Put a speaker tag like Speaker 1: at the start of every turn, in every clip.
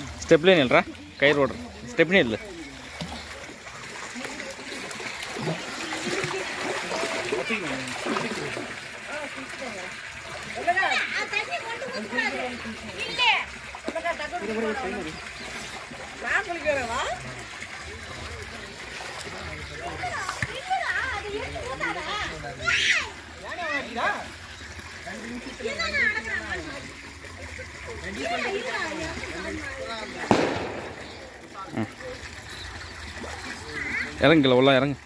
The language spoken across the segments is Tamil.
Speaker 1: ಸ್ಟೆಪ್ಲೇ ನಿಲ್ರ ಕೈ ರೋಡ್ರಿ ಸ್ಟೆಪ್ನಿ ಇಲ್ಲ இறங்குல உள்ள இறங்கு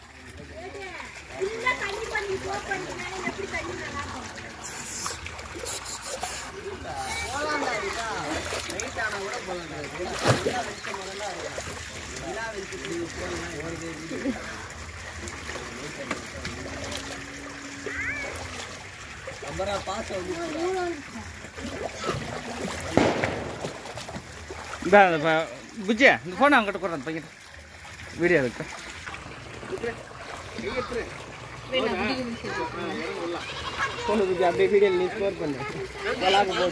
Speaker 1: இந்த இந்த ப- புஜ்ஜி இந்த ஃபோனை அவங்ககிட்ட போடுறேன் பையன் வீடியோ இருக்கு
Speaker 2: சொல்லு புஜி அப்படியே வீடியோ நீ ஸ்கோர் பண்ணு வளாக போடு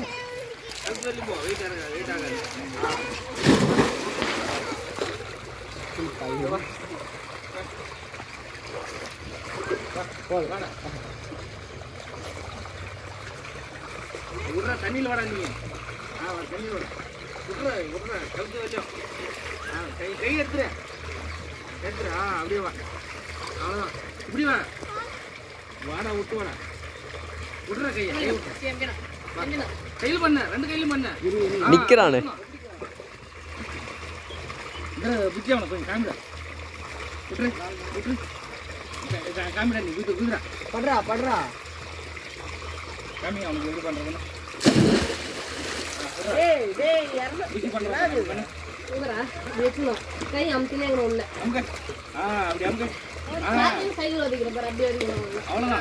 Speaker 1: விட்றா தண்ணியில் வாடா நீ ஆ தண்ணியில் வாடா விட்றா விட்றா கழுத்து வச்சோம் ஆ கை கை எடுத்துரு எடுத்துரு ஆ அப்படியே வா அவ்வளோதான் இப்படி வா வாடா விட்டு வாடா விட்றா கையை கை விட்ரு வா. கையில் பண்ண ரெண்டு கையிலும் பண்ண ஆ,
Speaker 2: நிக்கிறானு.
Speaker 1: இந்த புத்தி அவனை கொஞ்சம் காமிடா விட்ரு விட்ரு கா- கா- காமிடா நீ குதிரை குதிரா
Speaker 2: படுறா படுறா
Speaker 1: காமி அவனுக்கு எப்படி பண்ணுறதுன்னு
Speaker 2: ஏய் டேய் இறந்து
Speaker 1: புத்தி பண்ணுறது பண்ணு
Speaker 3: கை அமுத்தினே உள்ள
Speaker 1: அமுக ஆ அப்படி அமுக ஆ
Speaker 3: சைக்கிள் ஓடிக்கிற பாரு அப்படியே ஓடிக்கணும்
Speaker 1: அவ்வளோதான்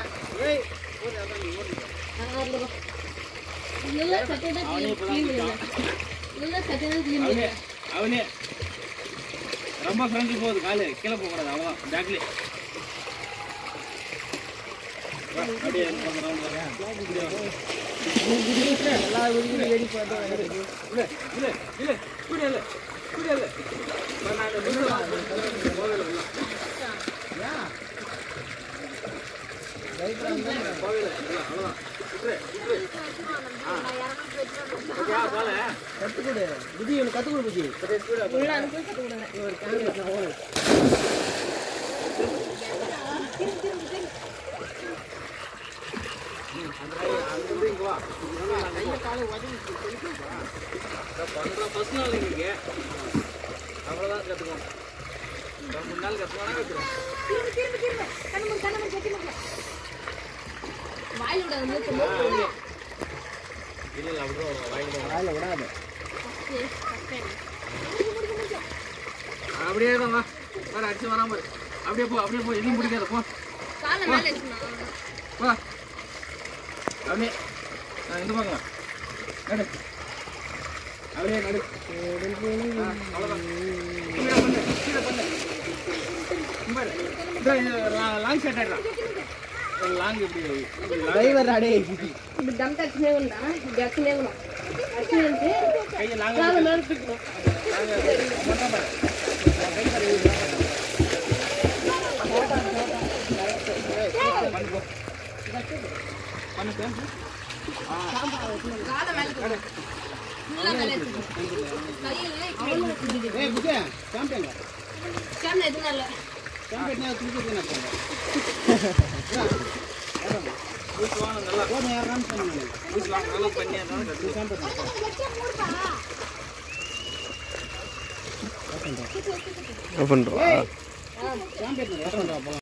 Speaker 3: இல்லை சட்டை தான் க்ளீன் இல்லை இல்லை சட்டை தான் க்ளீன்
Speaker 1: அவனே அவனே ரொம்ப ஃப்ரெண்ட்லி போகுது காலு கீழே போகக்கூடாது அவ்வளோதான் பேக்லே அப்படியே இது பண்ணு, round வா. இப்படியே வா.
Speaker 2: எல்லா வீடியும் ரெடி பண்ணி
Speaker 1: இல்ல, இல்ல, இல்ல, இப்படி இல்ல, இப்படி இல்ல. நான் அந்த மின்னல் வாங்க, போகல, இல்ல. போகல, இல்ல, அவ்வளவுதான். விட்டுரு, விட்டுரு. ஆ. ஓகேவா, போல?
Speaker 2: கத்துக்கொடு புஜி உனக்கு கத்துக்கொடு புஜி
Speaker 1: அப்படியே speed ஆ போ.
Speaker 3: உள்ள அனுப்பி கற்றுக்
Speaker 2: ஒரு கேமரா நான் ஓடு
Speaker 1: அங்கிருந்து இங்க வா. நான் பண்றேன், first நாள் இன்னைக்கு. அவ்வளவுதான் கத்துக்கணும். ஒரு மூணு நாள் கத்துக்கணும்னா கத்துக்கிறோம்.
Speaker 3: வாயில் விட வந்து
Speaker 1: ஆ, அப்படியே. இல்ல, இல்ல, அப்படிதான் வரும், வாங்கிட்டு வரும்.
Speaker 2: வாயில விடாத
Speaker 1: அப்படியே தான் வா வேற அடிச்சு வராம இரு. அப்படியே போ அப்படியே போ எதையும் பிடிக்காத போ
Speaker 3: காலை மேலே வச்சுனா
Speaker 1: வா அப்படியே ஆ, இந்த பக்கம் வா. நடு அப்படியே நடு ஆ, அவ்வளவுதான் கீழே பண்ணு கீழே பண்ணு இங்க பாரு. இதோ இது லா- லாங் ஷாட் ஆடுறா லாங் இப்படி இப்படி லாங்
Speaker 2: டிரைவர் அடே
Speaker 3: இப்படி டம் டச்சுனே உண்டா இப்படி அச்சுனே உண்டா அச்சு வந்து
Speaker 1: கையை லாங்
Speaker 3: காலை மேலே தூக்கணும்
Speaker 1: மட்டும் பாரு பண்ணு போ பண்ணு சார்
Speaker 3: காலை மேலே தூக்கணும் ஃபுல்லாக மேலே வச்சுக்கணும் கையில் இப்படி
Speaker 2: ஏய் புஜி சாம்பியன்
Speaker 3: கேமரா எதுவும் இல்லை
Speaker 2: சாம்பியன் நான் தூக்கி நான்
Speaker 1: பூஸ் வாங்க நல்லா
Speaker 2: போடு யார் ரன் பண்ணுங்க
Speaker 1: பூஸ் வாங்க நல்லா பண்ணி அதான் கத்து
Speaker 2: சாம்பியன்
Speaker 4: பண்ணுறோம்
Speaker 2: சாம்பியன் போலாம்